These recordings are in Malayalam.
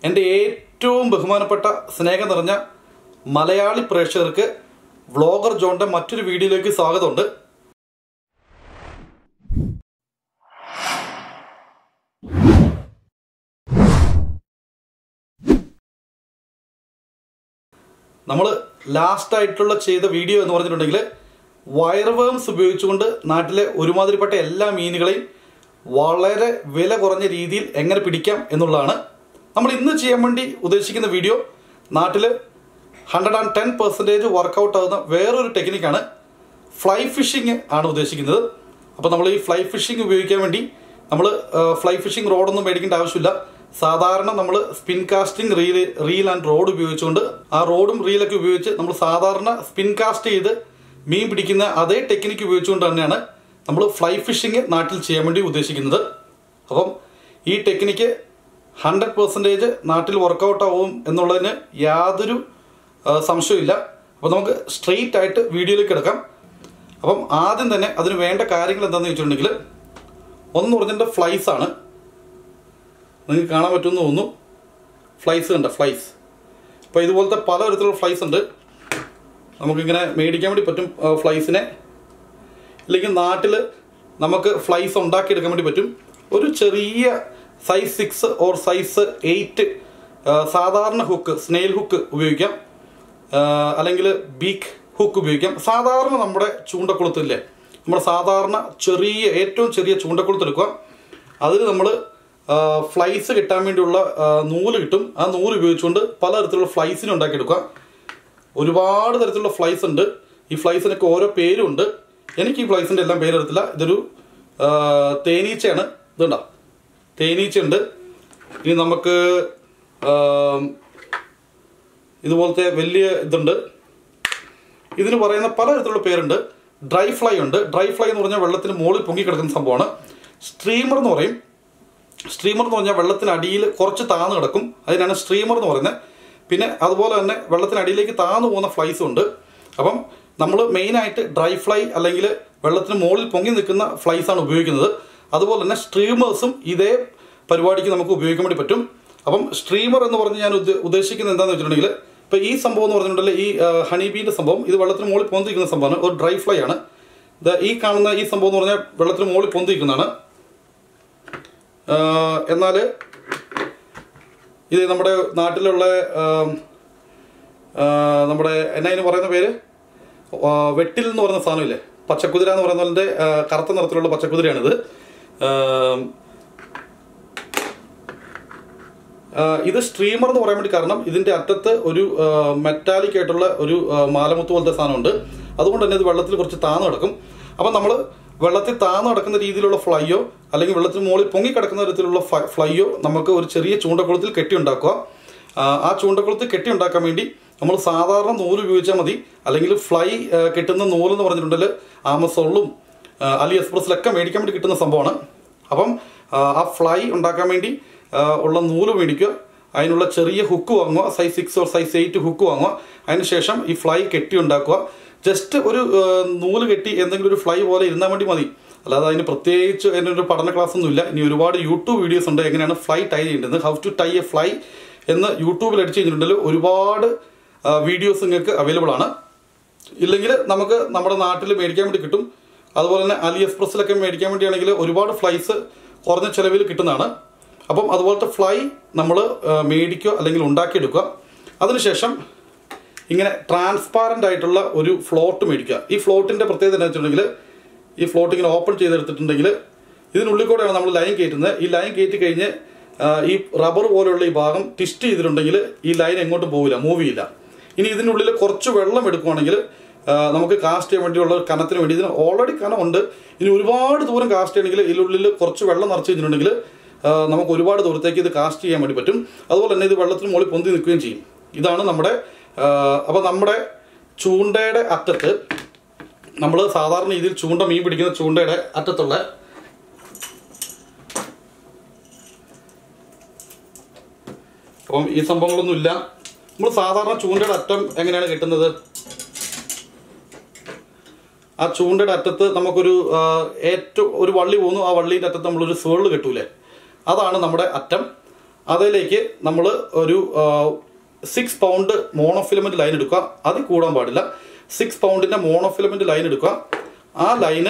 എൻ്റെ ഏറ്റവും ബഹുമാനപ്പെട്ട സ്നേഹം നിറഞ്ഞ മലയാളി പ്രേക്ഷകർക്ക് വ്ളോഗർ ജോണിൻ്റെ മറ്റൊരു വീഡിയോയിലേക്ക് സ്വാഗതമുണ്ട് നമ്മൾ ലാസ്റ്റ് ആയിട്ടുള്ള ചെയ്ത വീഡിയോ എന്ന് പറഞ്ഞിട്ടുണ്ടെങ്കിൽ വയർവേംസ് ഉപയോഗിച്ചുകൊണ്ട് നാട്ടിലെ ഒരുമാതിരിപ്പെട്ട എല്ലാ മീനുകളെയും വളരെ വില കുറഞ്ഞ രീതിയിൽ എങ്ങനെ പിടിക്കാം എന്നുള്ളതാണ് നമ്മൾ ഇന്ന് ചെയ്യാൻ വേണ്ടി ഉദ്ദേശിക്കുന്ന വീഡിയോ നാട്ടിൽ hundred and ten percentage work out ആകുന്ന വേറൊരു ടെക്നിക്കാണ് ഫ്ലൈ ഫിഷിംഗ് ആണ് ഉദ്ദേശിക്കുന്നത് അപ്പോൾ നമ്മൾ ഈ ഫ്ലൈ ഫിഷിംഗ് ഉപയോഗിക്കാൻ വേണ്ടി നമ്മൾ ഫ്ലൈ ഫിഷിംഗ് റോഡൊന്നും മേടിക്കേണ്ട ആവശ്യമില്ല സാധാരണ നമ്മൾ spin casting reel reel and rod ഉപയോഗിച്ചുകൊണ്ട് ആ റോഡും റീലൊക്കെ ഉപയോഗിച്ച് നമ്മൾ സാധാരണ സ്പിൻ കാസ്റ്റ് ചെയ്ത് മീൻ പിടിക്കുന്ന അതേ ടെക്നിക്ക് ഉപയോഗിച്ചുകൊണ്ട് തന്നെയാണ് നമ്മൾ ഫ്ലൈ ഫിഷിംഗ് നാട്ടിൽ ചെയ്യാൻ വേണ്ടി ഉദ്ദേശിക്കുന്നത് അപ്പം ഈ ടെക്നിക്ക് ഹൺഡ്രഡ് പെർസെൻറ്റേജ് നാട്ടിൽ വർക്കൗട്ട് ആവും എന്നുള്ളതിന് യാതൊരു ആ, സംശയമില്ല അപ്പോൾ നമുക്ക് സ്ട്രെയിറ്റ് ആയിട്ട് വീഡിയോയിലേക്ക് എടുക്കാം അപ്പം ആദ്യം തന്നെ അതിന് വേണ്ട കാര്യങ്ങൾ എന്താണെന്ന് വെച്ചിട്ടുണ്ടെങ്കിൽ ഒന്ന് പറഞ്ഞിട്ട് ഫ്ലൈസ് ആണ് നിങ്ങൾക്ക് കാണാൻ പറ്റുമെന്ന് തോന്നുന്നു ഫ്ലൈസ് ഉണ്ട് ഫ്ലൈസ് അപ്പോൾ ഇതുപോലത്തെ പല തരത്തിലുള്ള ഫ്ലൈസ് ഉണ്ട് നമുക്കിങ്ങനെ മേടിക്കാൻ വേണ്ടി പറ്റും ആ, ഫ്ലൈസിനെ ഇല്ലെങ്കിൽ നാട്ടിൽ നമുക്ക് ഫ്ലൈസ് ഉണ്ടാക്കിയെടുക്കാൻ വേണ്ടി പറ്റും ഒരു ചെറിയ size six or size eight സാധാരണ ഹുക്ക് സ്നെയിൽ ഹുക്ക് ഉപയോഗിക്കാം ആ, അല്ലെങ്കിൽ ബീക്ക് ഹുക്ക് ഉപയോഗിക്കാം സാധാരണ നമ്മുടെ ചൂണ്ടക്കുളത്തില്ലേ നമ്മുടെ സാധാരണ ചെറിയ ഏറ്റവും ചെറിയ ചൂണ്ടക്കുളത്ത് എടുക്കുക അതിൽ നമ്മൾ ഫ്ലൈസ് കിട്ടാൻ വേണ്ടിയുള്ള ആ, നൂല് കിട്ടും ആ നൂല് ഉപയോഗിച്ചുകൊണ്ട് പലതരത്തിലുള്ള ഫ്ലൈസിനെ ഉണ്ടാക്കിയെടുക്കുക ഒരുപാട് തരത്തിലുള്ള ഫ്ലൈസ് ഉണ്ട് ഈ ഫ്ലൈസിനൊക്കെ ഓരോ പേരുണ്ട് എനിക്ക് ഈ ഫ്ലൈസിൻ്റെ എല്ലാം പേരെടുത്തില്ല ഇതൊരു ആ, തേനീച്ചയാണ് ഇതുണ്ടോ തേനീച്ചയുണ്ട് ഇനി നമുക്ക് ആ, ഇതുപോലത്തെ വലിയ ഇതുണ്ട് ഇതിന് പറയുന്ന പലതരത്തിലുള്ള പേരുണ്ട് ഡ്രൈ ഫ്ലൈ ഉണ്ട് ഡ്രൈ ഫ്ലൈ എന്ന് പറഞ്ഞാൽ വെള്ളത്തിന് മുകളിൽ പൊങ്ങി കിടക്കുന്ന സംഭവമാണ് സ്ട്രീമർ എന്ന് പറയും സ്ട്രീമർ എന്ന് പറഞ്ഞാൽ വെള്ളത്തിനടിയിൽ കുറച്ച് താന്ന് കിടക്കും അതിനാണ് സ്ട്രീമർ എന്ന് പറയുന്നത് പിന്നെ അതുപോലെ തന്നെ വെള്ളത്തിനടിയിലേക്ക് താന്നു പോകുന്ന ഫ്ലൈസും ഉണ്ട് അപ്പം നമ്മൾ മെയിനായിട്ട് ഡ്രൈ ഫ്ലൈ അല്ലെങ്കിൽ വെള്ളത്തിന് മുകളിൽ പൊങ്ങി നിൽക്കുന്ന ഫ്ലൈസ് ആണ് ഉപയോഗിക്കുന്നത് അതുപോലെ തന്നെ സ്ട്രീമേഴ്സും ഇതേ പരിപാടിക്ക് നമുക്ക് ഉപയോഗിക്കാൻ വേണ്ടി പറ്റും അപ്പം സ്ട്രീമർ എന്ന് പറഞ്ഞ് ഞാൻ ഉദ്ദ- ഉദ്ദേശിക്കുന്നത് എന്താണെന്ന് വെച്ചിട്ടുണ്ടെങ്കിൽ ഇപ്പോൾ ഈ സംഭവം എന്ന് പറഞ്ഞിട്ടുണ്ടെങ്കിൽ ഈ ഹണി ബീൻ്റെ സംഭവം ഇത് വെള്ളത്തിന് മുകളിൽ പൊന്തിരിക്കുന്ന സംഭവമാണ് ഒരു ഡ്രൈ ഫ്ലൈ ആണ് ഇത് ഈ കാണുന്ന ഈ സംഭവം എന്ന് പറഞ്ഞാൽ വെള്ളത്തിന് മുകളിൽ പൊന്തിരിക്കുന്നതാണ് എന്നാൽ ഇത് നമ്മുടെ നാട്ടിലുള്ള ആം, ആ, നമ്മുടെ എന്നാ ഇതിന് പറയുന്ന പേര് ആ, വെട്ടിൽ എന്ന് പറയുന്ന സാധനമില്ലേ പച്ചക്കുതിര എന്ന് പറയുന്നതിൻ്റെ കറുത്ത നിറത്തിലുള്ള പച്ചക്കുതിരയാണിത് ആം, ആ, ഇത് സ്ട്രീമർ എന്ന് പറയാൻ വേണ്ടി കാരണം ഇതിന്റെ അറ്റത്ത് ഒരു മെറ്റാലിക് ആയിട്ടുള്ള ഒരു ആ, മാലമുത്ത് പോലത്തെ സാധനമുണ്ട് അതുകൊണ്ട് തന്നെ ഇത് വെള്ളത്തിൽ കുറച്ച് താന്ന് കിടക്കും അപ്പം നമ്മൾ വെള്ളത്തിൽ താന്ന് കിടക്കുന്ന രീതിയിലുള്ള ഫ്ലൈയോ അല്ലെങ്കിൽ വെള്ളത്തിന് മുകളിൽ പൊങ്ങി കിടക്കുന്ന തരത്തിലുള്ള ഫ- ഫ്ലൈയോ നമുക്ക് ഒരു ചെറിയ ചൂണ്ടക്കുളത്തിൽ കെട്ടി ഉണ്ടാക്കുക ആ, ആ ചൂണ്ടക്കുളത്തിൽ കെട്ടി ഉണ്ടാക്കാൻ വേണ്ടി നമ്മൾ സാധാരണ നൂല് ഉപയോഗിച്ചാൽ മതി അല്ലെങ്കിൽ ഫ്ലൈ ആ, കെട്ടുന്ന നൂലെന്ന് പറഞ്ഞിട്ടുണ്ടെങ്കിൽ ആമസോണിലും ആ, അലി എക്സ്പ്രസിലൊക്കെ മേടിക്കാൻ വേണ്ടി കിട്ടുന്ന സംഭവമാണ് അപ്പം ആ, ആ ഫ്ലൈ ഉണ്ടാക്കാൻ വേണ്ടി ആ, ഉള്ള നൂല് മേടിക്കുക അതിനുള്ള ചെറിയ ഹുക്ക് വാങ്ങുക size six or size eight hook വാങ്ങുക അതിന് ശേഷം ഈ ഫ്ലൈ കെട്ടി ഉണ്ടാക്കുക ജസ്റ്റ് ഒരു ആ, നൂല് കെട്ടി എന്തെങ്കിലും ഒരു ഫ്ലൈ പോലെ ഇരുന്നാൽ വേണ്ടി മതി അല്ലാതെ അതിന് പ്രത്യേകിച്ച് അതിനൊരു പഠന ക്ലാസ് ഒന്നുമില്ല ഇനി ഒരുപാട് യൂട്യൂബ് വീഡിയോസ് ഉണ്ട് എങ്ങനെയാണ് ഫ്ലൈ ടൈ ചെയ്യേണ്ടത് how to tie a fly എന്ന് യൂട്യൂബിൽ അടിച്ചു കഴിഞ്ഞിട്ടുണ്ടെങ്കിൽ ഒരുപാട് വീഡിയോസ് നിങ്ങൾക്ക് അവൈലബിൾ ആണ് ഇല്ലെങ്കിൽ നമുക്ക് നമ്മുടെ നാട്ടിൽ മേടിക്കാൻ വേണ്ടി കിട്ടും അതുപോലെ തന്നെ അലി എക്സ്പ്രസ്സിലൊക്കെ മേടിക്കാൻ വേണ്ടിയാണെങ്കിൽ ഒരുപാട് ഫ്ലൈസ് കുറഞ്ഞ ചിലവിൽ കിട്ടുന്നതാണ് അപ്പം അതുപോലത്തെ ഫ്ലൈ നമ്മൾ മേടിക്കുക അല്ലെങ്കിൽ ഉണ്ടാക്കിയെടുക്കുക അതിനുശേഷം ഇങ്ങനെ ട്രാൻസ്പാരൻ്റ് ആയിട്ടുള്ള ഒരു ഫ്ലോട്ട് മേടിക്കുക ഈ ഫ്ലോട്ടിൻ്റെ പ്രത്യേകത എന്താ വെച്ചിട്ടുണ്ടെങ്കിൽ ഈ ഫ്ലോട്ട് ഇങ്ങനെ ഓപ്പൺ ചെയ്തെടുത്തിട്ടുണ്ടെങ്കിൽ ഇതിനുള്ളിൽ കൂടെയാണ് നമ്മൾ ലൈൻ കയറ്റുന്നത് ഈ ലൈൻ കയറ്റി കഴിഞ്ഞ് ആ, ഈ റബ്ബർ പോലെയുള്ള ഈ ഭാഗം ട്വിസ്റ്റ് ചെയ്തിട്ടുണ്ടെങ്കിൽ ഈ ലൈൻ എങ്ങോട്ടും പോവില്ല മൂവ് ചെയ്യില്ല ഇനി ഇതിനുള്ളിൽ കുറച്ച് വെള്ളം എടുക്കുവാണെങ്കിൽ ആ, നമുക്ക് കാസ്റ്റ് ചെയ്യാൻ വേണ്ടിയുള്ള ഒരു കനത്തിന് വേണ്ടി ഇതിന് ഓൾറെഡി കനമുണ്ട് ഇനി ഒരുപാട് ദൂരം കാസ്റ്റ് ചെയ്യണമെങ്കിൽ ഇതിനുള്ളിൽ കുറച്ച് വെള്ളം നിറച്ച് കഴിഞ്ഞിട്ടുണ്ടെങ്കിൽ ആ, നമുക്ക് ഒരുപാട് ദൂരത്തേക്ക് ഇത് കാസ്റ്റ് ചെയ്യാൻ വേണ്ടി പറ്റും അതുപോലെ തന്നെ ഇത് വെള്ളത്തിന് മുകളിൽ പൊന്തി നിൽക്കുകയും ചെയ്യും ഇതാണ് നമ്മുടെ അപ്പോൾ നമ്മുടെ ചൂണ്ടയുടെ അറ്റത്ത് നമ്മൾ സാധാരണ രീതിയിൽ ചൂണ്ട മീൻ പിടിക്കുന്ന ചൂണ്ടയുടെ അറ്റത്തുള്ള അപ്പം ഈ സംഭവങ്ങളൊന്നും ഇല്ല നമ്മൾ സാധാരണ ചൂണ്ടയുടെ അറ്റം എങ്ങനെയാണ് കിട്ടുന്നത് ആ ചൂണ്ടയുടെ അറ്റത്ത് നമുക്കൊരു ആ, ഏറ്റവും ഒരു വള്ളി പോകുന്നു ആ വള്ളീൻ്റെ അറ്റത്ത് നമ്മളൊരു സ്വേളിൽ കെട്ടൂലേ അതാണ് നമ്മുടെ അറ്റം അതിലേക്ക് നമ്മൾ ഒരു സിക്സ് പൗണ്ട് മോണോഫിലമെന്റ് ലൈൻ എടുക്കുക അത് കൂടാൻ പാടില്ല സിക്സ് പൗണ്ടിന്റെ മോണോഫിലമെന്റ് ലൈൻ എടുക്കുക ആ ലൈന്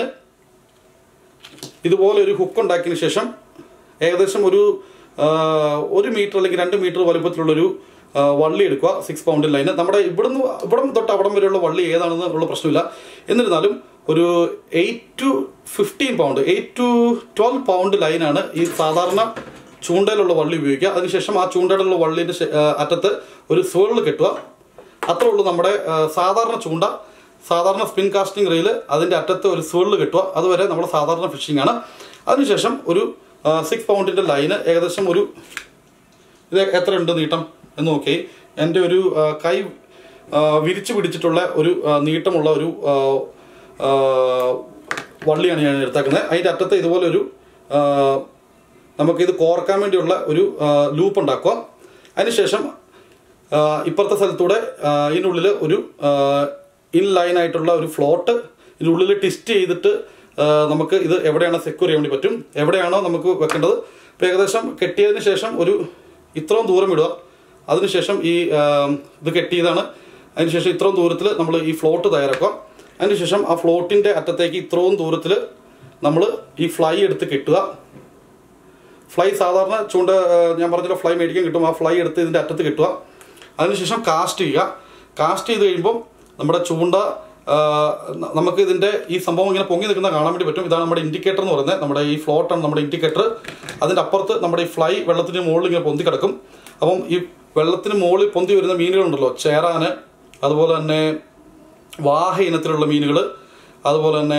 ഇതുപോലെ ഒരു ഹുക്ക് ഉണ്ടാക്കിയതിന് ശേഷം ഏകദേശം ഒരു ആ, ഒരു മീറ്റർ അല്ലെങ്കിൽ രണ്ട് മീറ്റർ വലുപ്പത്തിലുള്ളൊരു ആ, വള്ളി എടുക്കുക സിക്സ് പൗണ്ടിൽ ലൈന് നമ്മുടെ ഇവിടുന്ന് ഇവിടം തൊട്ട് അവിടം വരെയുള്ള വള്ളി ഏതാണെന്ന് ഉള്ള പ്രശ്നമില്ല എന്നിരുന്നാലും ഒരു eight to fifteen pound eight to twelve pound ലൈനാണ് ഈ സാധാരണ ചൂണ്ടയിലുള്ള വള്ളി ഉപയോഗിക്കുക അതിനുശേഷം ആ ചൂണ്ടയിലുള്ള വള്ളിൻ്റെ അറ്റത്ത് ഒരു സുവളിൽ കെട്ടുക അത്രേ ഉള്ളൂ നമ്മുടെ ആ, സാധാരണ ചൂണ്ട സാധാരണ സ്പിൻ കാസ്റ്റിംഗ് റീല് അതിൻ്റെ അറ്റത്ത് ഒരു സുവളിൽ കെട്ടുക അതുവരെ നമ്മുടെ സാധാരണ ഫിഷിംഗ് ആണ് അതിനുശേഷം ഒരു സിക്സ് പൗണ്ടിൻ്റെ ലൈന് ഏകദേശം ഒരു ഇത് എത്ര ഉണ്ട് നീട്ടം എന്ന് നോക്കി എൻ്റെ ഒരു ആ, കൈ ആ, വിരിച്ചു പിടിച്ചിട്ടുള്ള ഒരു ആ, നീട്ടമുള്ള ഒരു ആ, ആ, വള്ളിയാണ് ഞാൻ എടുത്തേക്കുന്നത് അതിൻ്റെ അറ്റത്ത് ഇതുപോലെ ഒരു ആ, നമുക്കിത് കോർക്കാൻ വേണ്ടിയുള്ള ഒരു ലൂപ്പ് ഉണ്ടാക്കുക അതിനുശേഷം ആ, ഇപ്പുറത്തെ സ്ഥലത്തൂടെ ആ, ഇതിനുള്ളിൽ ഒരു ഇൻ ലൈൻ ആയിട്ടുള്ള ഒരു ഫ്ലോട്ട് ഇതിനുള്ളിൽ ട്വിസ്റ്റ് ചെയ്തിട്ട് ആ, നമുക്ക് ഇത് എവിടെയാണ് സെക്യൂർ ചെയ്യാൻ വേണ്ടി പറ്റും എവിടെയാണോ നമുക്ക് വെക്കേണ്ടത് ഇപ്പോൾ ഏകദേശം കെട്ടിയതിന് ശേഷം ഒരു ഇത്രയും ദൂരം ഇടുക അതിനുശേഷം ഈ ആ, ഇത് കെട്ടിയതാണ് അതിനുശേഷം ഇത്രയും ദൂരത്തിൽ നമ്മൾ ഈ ഫ്ലോട്ട് തയ്യാറാക്കുക അതിനുശേഷം ആ ഫ്ലോട്ടിൻ്റെ അറ്റത്തേക്ക് ഇത്രയും ദൂരത്തിൽ നമ്മൾ ഈ ഫ്ലൈ എടുത്ത് കെട്ടുക ഫ്ലൈ സാധാരണ ചൂണ്ട ആ, ഞാൻ പറഞ്ഞല്ലോ ഫ്ലൈ മേടിക്കാൻ കിട്ടും ആ ഫ്ലൈ എടുത്ത് ഇതിൻ്റെ അറ്റത്ത് കിട്ടുക അതിനുശേഷം കാസ്റ്റ് ചെയ്യുക കാസ്റ്റ് ചെയ്ത് കഴിയുമ്പോൾ നമ്മുടെ ചൂണ്ട ആ, ന- നമുക്ക് ഇതിൻ്റെ ഈ സംഭവം ഇങ്ങനെ പൊങ്ങി നിൽക്കുന്ന കാണാൻ വേണ്ടി പറ്റും ഇതാണ് നമ്മുടെ ഇൻഡിക്കേറ്റർ എന്ന് പറയുന്നത് നമ്മുടെ ഈ ഫ്ലോട്ടാണ് നമ്മുടെ ഇൻഡിക്കേറ്റർ അതിൻ്റെ അപ്പുറത്ത് നമ്മുടെ ഈ ഫ്ലൈ വെള്ളത്തിന് മുകളിൽ ഇങ്ങനെ പൊന്തി കിടക്കും അപ്പം ഈ വെള്ളത്തിന് മുകളിൽ പൊന്തി വരുന്ന മീനുകളുണ്ടല്ലോ ചേറാന് അതുപോലെ തന്നെ വാഹ ഇനത്തിലുള്ള മീനുകൾ അതുപോലെ തന്നെ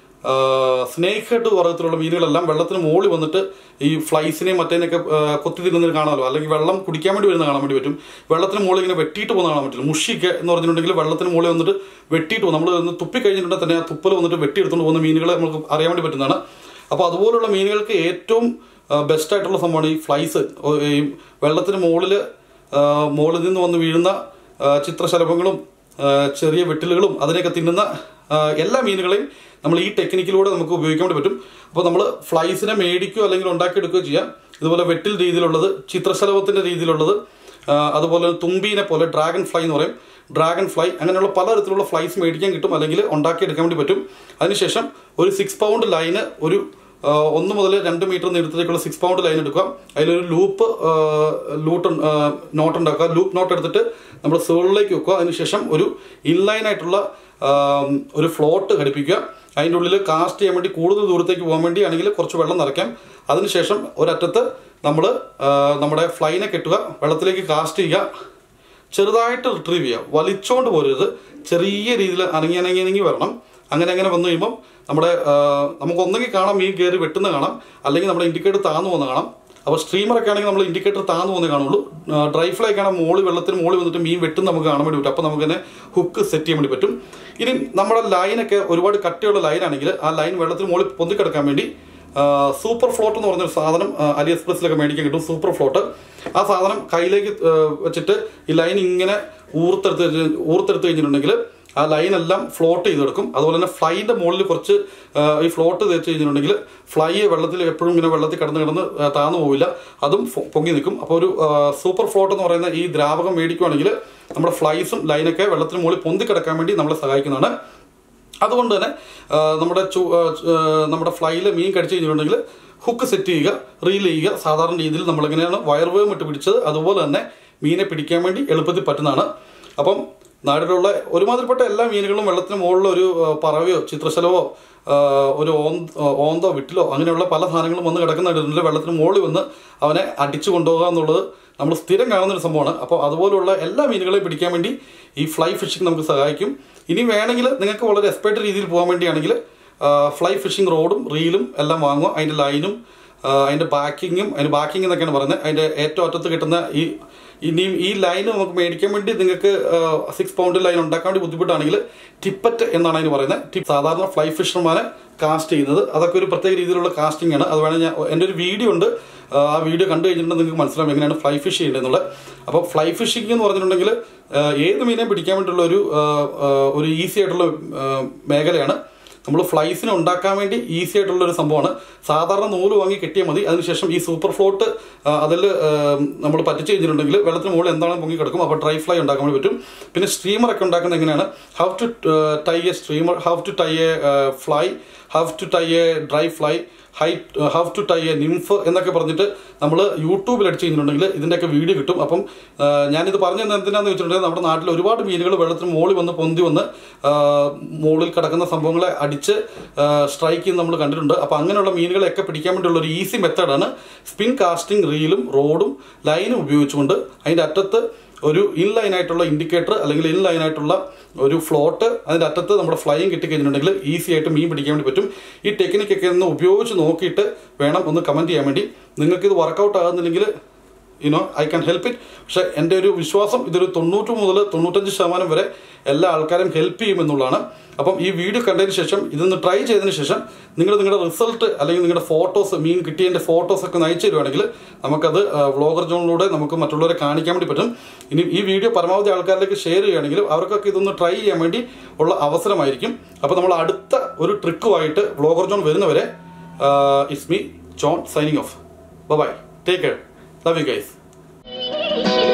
സ്നേക്ക് ഹെഡ് വർഗത്തിലുള്ള മീനുകളെല്ലാം വെള്ളത്തിന് മുകളിൽ വന്നിട്ട് ഈ ഫ്ലൈസിനെയും മറ്റേനൊക്കെ ആ, കൊത്തി തിന്നുന്നത് കാണാമല്ലോ അല്ലെങ്കിൽ വെള്ളം കുടിക്കാൻ വേണ്ടി വരുന്ന കാണാൻ വേണ്ടി പറ്റും വെള്ളത്തിന് മുകളിൽ ഇങ്ങനെ വെട്ടിയിട്ട് പോകുന്ന കാണാൻ പറ്റില്ല മുഷിക്ക് എന്ന് പറഞ്ഞിട്ടുണ്ടെങ്കിൽ വെള്ളത്തിന് മുകളിൽ വന്നിട്ട് വെട്ടിയിട്ട് പോകും നമ്മൾ ഒന്ന് തുപ്പി കഴിഞ്ഞിട്ടുണ്ടെങ്കിൽ തന്നെ ആ തുപ്പൽ വന്നിട്ട് വെട്ടിയെടുത്തുകൊണ്ട് പോകുന്ന മീനുകളെ നമുക്ക് അറിയാൻ വേണ്ടി പറ്റുന്നതാണ് അപ്പോൾ അതുപോലുള്ള മീനുകൾക്ക് ഏറ്റവും ബെസ്റ്റ് ആയിട്ടുള്ള സംഭവമാണ് ഈ ഫ്ലൈസ് ഈ വെള്ളത്തിന് മുകളിൽ മുകളിൽ നിന്ന് വന്ന് വീഴുന്ന ആ, ചിത്രശലഭങ്ങളും ആ, ചെറിയ വെട്ടിലുകളും അതിനെയൊക്കെ തിന്നുന്ന ആ, എല്ലാ മീനുകളെയും നമ്മൾ ഈ ടെക്നിക്കിലൂടെ നമുക്ക് ഉപയോഗിക്കാൻ വേണ്ടി പറ്റും അപ്പോൾ നമ്മൾ ഫ്ലൈസിനെ മേടിക്കുകയോ അല്ലെങ്കിൽ ഉണ്ടാക്കിയെടുക്കുകയോ ചെയ്യാം ഇതുപോലെ വെട്ടിൽ രീതിയിലുള്ളത് ചിത്രശലഭത്തിൻ്റെ രീതിയിലുള്ളത് ആ, അതുപോലെ തുമ്പീനെ പോലെ ഡ്രാഗൺ ഫ്ലൈ എന്ന് പറയും ഡ്രാഗൺ ഫ്ലൈ അങ്ങനെയുള്ള പലതരത്തിലുള്ള ഫ്ലൈസ് മേടിക്കാൻ കിട്ടും അല്ലെങ്കിൽ ഉണ്ടാക്കിയെടുക്കാൻ വേണ്ടി പറ്റും അതിനുശേഷം ഒരു സിക്സ് പൗണ്ട് ലൈന് ഒരു ആ, ഒന്ന് മുതൽ രണ്ട് മീറ്റർ നീളത്തിലേക്കുള്ള സിക്സ് പൗണ്ട് ലൈൻ എടുക്കുക അതിലൊരു ലൂപ്പ് ലൂട്ട് നോട്ട് ഉണ്ടാക്കുക ലൂപ്പ് നോട്ട് എടുത്തിട്ട് നമ്മൾ സോളിലേക്ക് വെക്കുക അതിനുശേഷം ഒരു ഇൻലൈൻ ആയിട്ടുള്ള ആ, ഒരു ഫ്ലോട്ട് ഘടിപ്പിക്കുക അതിൻ്റെ ഉള്ളിൽ കാസ്റ്റ് ചെയ്യാൻ വേണ്ടി കൂടുതൽ ദൂരത്തേക്ക് പോകാൻ വേണ്ടി ആണെങ്കിൽ കുറച്ച് വെള്ളം നിറയ്ക്കാം അതിനുശേഷം ഒരറ്റത്ത് നമ്മൾ നമ്മുടെ ഫ്ലൈനെ കെട്ടുക വെള്ളത്തിലേക്ക് കാസ്റ്റ് ചെയ്യുക ചെറുതായിട്ട് റിട്രീവ് ചെയ്യുക വലിച്ചോണ്ട് പോരുത് ചെറിയ രീതിയിൽ അനങ്ങി അനങ്ങി അനങ്ങി വരണം അങ്ങനെ അങ്ങനെ വന്നു കഴിയുമ്പോൾ നമ്മുടെ ആ, നമുക്ക് ഒന്നെങ്കിൽ കാണാം മീൻ കയറി വെട്ടുന്ന കാണാം അല്ലെങ്കിൽ നമ്മുടെ ഇൻഡിക്കേറ്റർ താന്നു പോകുന്ന കാണാം അപ്പോൾ സ്ട്രീമറൊക്കെ ആണെങ്കിൽ നമ്മൾ ഇൻഡിക്കേറ്റർ താന്നു പോകുന്നേ കാണുള്ളൂ ഡ്രൈ ഫ്ലൈ ഒക്കെ ആണെങ്കിൽ മോളി വെള്ളത്തിന് മോളി വന്നിട്ട് മീൻ വെട്ടുന്ന നമുക്ക് കാണാൻ വേണ്ടി പറ്റും അപ്പോൾ നമുക്ക് തന്നെ ഹുക്ക് സെറ്റ് ചെയ്യാൻ വേണ്ടി പറ്റും ഇനി നമ്മുടെ ലൈനൊക്കെ ഒരുപാട് കട്ടിയുള്ള ലൈനാണെങ്കിൽ ആ ലൈൻ വെള്ളത്തിന് മുകളിൽ പൊന്തിക്കിടക്കാൻ വേണ്ടി സൂപ്പർ ഫ്ലോട്ട് എന്ന് പറഞ്ഞൊരു സാധനം ആ, അലി എക്സ്പ്രസ്സിലൊക്കെ മേടിക്കാൻ കിട്ടും സൂപ്പർ ഫ്ലോട്ട് ആ സാധനം കയ്യിലേക്ക് ആ, വെച്ചിട്ട് ഈ ലൈൻ ഇങ്ങനെ ഊർത്തെടുത്ത് കഴിഞ്ഞ്- ഊർത്തെടുത്ത് കഴിഞ്ഞിട്ടുണ്ടെങ്കിൽ ആ ലൈൻ എല്ലാം ഫ്ലോട്ട് ചെയ്തെടുക്കും അതുപോലെ തന്നെ ഫ്ലൈൻ്റെ മുകളിൽ കുറച്ച് ആ, ഈ ഫ്ലോട്ട് തേച്ച് കഴിഞ്ഞിട്ടുണ്ടെങ്കിൽ ഫ്ലൈ വെള്ളത്തിൽ എപ്പോഴും ഇങ്ങനെ വെള്ളത്തിൽ കിടന്ന് കിടന്ന് ആ, താന്നു പോവില്ല അതും ഫൊ- പൊങ്ങി നിൽക്കും അപ്പോൾ ഒരു ആ, സൂപ്പർ ഫ്ലോട്ട് എന്ന് പറയുന്ന ഈ ദ്രാവകം മേടിക്കുവാണെങ്കിൽ നമ്മുടെ ഫ്ലൈസും ലൈനൊക്കെ വെള്ളത്തിന് മുകളിൽ പൊന്തി കിടക്കാൻ വേണ്ടി നമ്മളെ സഹായിക്കുന്നതാണ് അതുകൊണ്ട് തന്നെ ആ, നമ്മുടെ ചു- ആ, ചു- ആ, നമ്മുടെ ഫ്ലൈയിൽ മീൻ കടിച്ചു കഴിഞ്ഞിട്ടുണ്ടെങ്കിൽ ഹുക്ക് സെറ്റ് ചെയ്യുക റീൽ ചെയ്യുക സാധാരണ രീതിയിൽ നമ്മളെങ്ങനെയാണ് വയർ വേം ഇട്ട് പിടിച്ചത് അതുപോലെ തന്നെ മീനെ പിടിക്കാൻ വേണ്ടി എളുപ്പത്തിൽ പറ്റുന്നതാണ് അപ്പം നാട്ടിലുള്ള ഒരുമാതിരിപ്പെട്ട എല്ലാ മീനുകളും വെള്ളത്തിന് മുകളിൽ ഒരു ആ, പറവയോ ചിത്രശലവോ ആ, ഒരു ഓന്ത് ഓന്തോ വിട്ടിലോ അങ്ങനെയുള്ള പല സാധനങ്ങളും വന്ന് കിടക്കുന്നുണ്ടെങ്കിൽ വെള്ളത്തിന് മുകളിൽ വന്ന് അവനെ അടിച്ചു കൊണ്ടുപോകുക എന്നുള്ളത് നമ്മൾ സ്ഥിരം കാണുന്ന ഒരു സംഭവമാണ് അപ്പോൾ അതുപോലുള്ള എല്ലാ മീനുകളെയും പിടിക്കാൻ വേണ്ടി ഈ ഫ്ലൈ ഫിഷിംഗ് നമുക്ക് സഹായിക്കും ഇനി വേണമെങ്കിൽ നിങ്ങൾക്ക് വളരെ എക്സ്പെർട്ട് രീതിയിൽ പോകാൻ വേണ്ടിയാണെങ്കിൽ ഫ്ലൈ ഫിഷിംഗ് റോഡും റീലും എല്ലാം വാങ്ങുക അതിൻ്റെ ലൈനും ആ, അതിൻ്റെ ബാക്കിങ്ങും അതിൻ്റെ ബാക്കിംഗ് എന്നൊക്കെയാണ് പറയുന്നത് അതിൻ്റെ ഏറ്റവും അറ്റത്ത് കിട്ടുന്ന ഈ ഇനിയും ഈ ലൈൻ നമുക്ക് മേടിക്കാൻ വേണ്ടി നിങ്ങൾക്ക് സിക്സ് പൗണ്ട് ലൈൻ ഉണ്ടാക്കാൻ വേണ്ടി ബുദ്ധിമുട്ടാണെങ്കിൽ ടിപ്പറ്റ് എന്നാണ് അതിന് പറയുന്നത് ടിപ്പ് സാധാരണ ഫ്ലൈ ഫിഷർമാനെ കാസ്റ്റ് ചെയ്യുന്നത് അതൊക്കെ ഒരു പ്രത്യേക രീതിയിലുള്ള കാസ്റ്റിംഗ് ആണ് അത് വേണേൽ ഞാൻ എൻ്റെ ഒരു വീഡിയോ ഉണ്ട് ആ, ആ വീഡിയോ കണ്ടു കഴിഞ്ഞിട്ടുണ്ടെങ്കിൽ നിങ്ങൾക്ക് മനസ്സിലാവും എങ്ങനെയാണ് ഫ്ലൈ ഫിഷ് ചെയ്യേണ്ടതെന്നുള്ളത് അപ്പോൾ ഫ്ലൈ ഫിഷിംഗ് എന്ന് പറഞ്ഞിട്ടുണ്ടെങ്കിൽ ആ, ഏത് മീനെയും പിടിക്കാൻ വേണ്ടിയിട്ടുള്ള ഒരു ആ, ആ, ഒരു ഈസി ആയിട്ടുള്ള ആ, മേഖലയാണ് നമ്മൾ ഫ്ലൈസിനെ ഉണ്ടാക്കാൻ വേണ്ടി ഈസി ആയിട്ടുള്ള ഒരു സംഭവമാണ് സാധാരണ നൂല് വാങ്ങി കെട്ടിയാൽ മതി അതിനുശേഷം ഈ സൂപ്പർ ഫ്ലോട്ട് അതിൽ നമ്മൾ പറ്റിച്ച് കഴിഞ്ഞിട്ടുണ്ടെങ്കിൽ വെള്ളത്തിന് മുകളിൽ എന്താണ് പൊങ്ങി കിടക്കും അപ്പോൾ ഡ്രൈ ഫ്ലൈ ഉണ്ടാക്കാൻ വേണ്ടി പറ്റും പിന്നെ സ്ട്രീമർ ഒക്കെ ഉണ്ടാക്കുന്നത് എങ്ങനെയാണ് how to tie a streamer how to tie a fly how to tie a dry fly hi how to tie a nymph എന്നൊക്കെ പറഞ്ഞിട്ട് നമ്മൾ യൂട്യൂബിൽ അടിച്ച് കഴിഞ്ഞിട്ടുണ്ടെങ്കിൽ ഇതിൻ്റെയൊക്കെ വീഡിയോ കിട്ടും അപ്പം ആ, ഞാനിത് പറഞ്ഞു തന്നെ എന്തിനാന്ന് വെച്ചിട്ടുണ്ടെങ്കിൽ നമ്മുടെ നാട്ടിൽ ഒരുപാട് മീനുകൾ വെള്ളത്തിന് മുകളിൽ വന്ന് പൊന്തി വന്ന് ആ, മുകളിൽ കിടക്കുന്ന സംഭവങ്ങളെ അടിച്ച് സ്ട്രൈക്ക് ചെയ്യുന്ന നമ്മൾ കണ്ടിട്ടുണ്ട് അപ്പോൾ അങ്ങനെയുള്ള മീനുകളെയൊക്കെ പിടിക്കാൻ വേണ്ടിയുള്ള ഒരു ഈസി മെത്തേഡാണ് സ്പിൻ കാസ്റ്റിംഗ് റീലും റോഡും ലൈനും ഉപയോഗിച്ചുകൊണ്ട് അതിൻ്റെ അറ്റത്ത് ഒരു ഇൻലൈൻ ആയിട്ടുള്ള ഇൻഡിക്കേറ്റർ അല്ലെങ്കിൽ ഇൻലൈൻ ആയിട്ടുള്ള ഒരു ഫ്ലോട്ട് അതിൻ്റെ അറ്റത്ത് നമ്മുടെ ഫ്ലൈയും കിട്ടിക്കഴിഞ്ഞിട്ടുണ്ടെങ്കിൽ ഈസി ആയിട്ട് മീൻ പിടിക്കാൻ വേണ്ടി പറ്റും ഈ ടെക്നിക്കൊക്കെ ഒന്ന് ഉപയോഗിച്ച് നോക്കിയിട്ട് വേണം ഒന്ന് കമൻറ്റ് ചെയ്യാൻ വേണ്ടി നിങ്ങൾക്ക് ഇത് വർക്കൗട്ട് ആകുന്നില്ലെങ്കിൽ you know I can help it പക്ഷേ എൻ്റെ ഒരു വിശ്വാസം ഇതൊരു തൊണ്ണൂറ് മുതൽ തൊണ്ണൂറ്റഞ്ച് ശതമാനം വരെ എല്ലാ ആൾക്കാരും ഹെൽപ്പ് ചെയ്യുമെന്നുള്ളതാണ് അപ്പം ഈ വീഡിയോ കണ്ടതിന് ശേഷം ഇതൊന്ന് ട്രൈ ചെയ്തതിന് ശേഷം നിങ്ങൾ നിങ്ങളുടെ റിസൾട്ട് അല്ലെങ്കിൽ നിങ്ങളുടെ ഫോട്ടോസ് മീൻ കിട്ടിയതിൻ്റെ ഫോട്ടോസ് ഒക്കെ നയിച്ചു തരുവാണെങ്കിൽ നമുക്കത് വ്ളോഗർ ജോണിലൂടെ നമുക്ക് മറ്റുള്ളവരെ കാണിക്കാൻ വേണ്ടി പറ്റും ഇനി ഈ വീഡിയോ പരമാവധി ആൾക്കാരിലേക്ക് ഷെയർ ചെയ്യുകയാണെങ്കിൽ അവർക്കൊക്കെ ഇതൊന്ന് ട്രൈ ചെയ്യാൻ വേണ്ടി ഉള്ള അവസരമായിരിക്കും അപ്പോൾ നമ്മൾ അടുത്ത ഒരു ട്രിക്കുമായിട്ട് വ്ളോഗർ ജോൺ വരുന്നവരെ it's me John signing off bye take care love you guys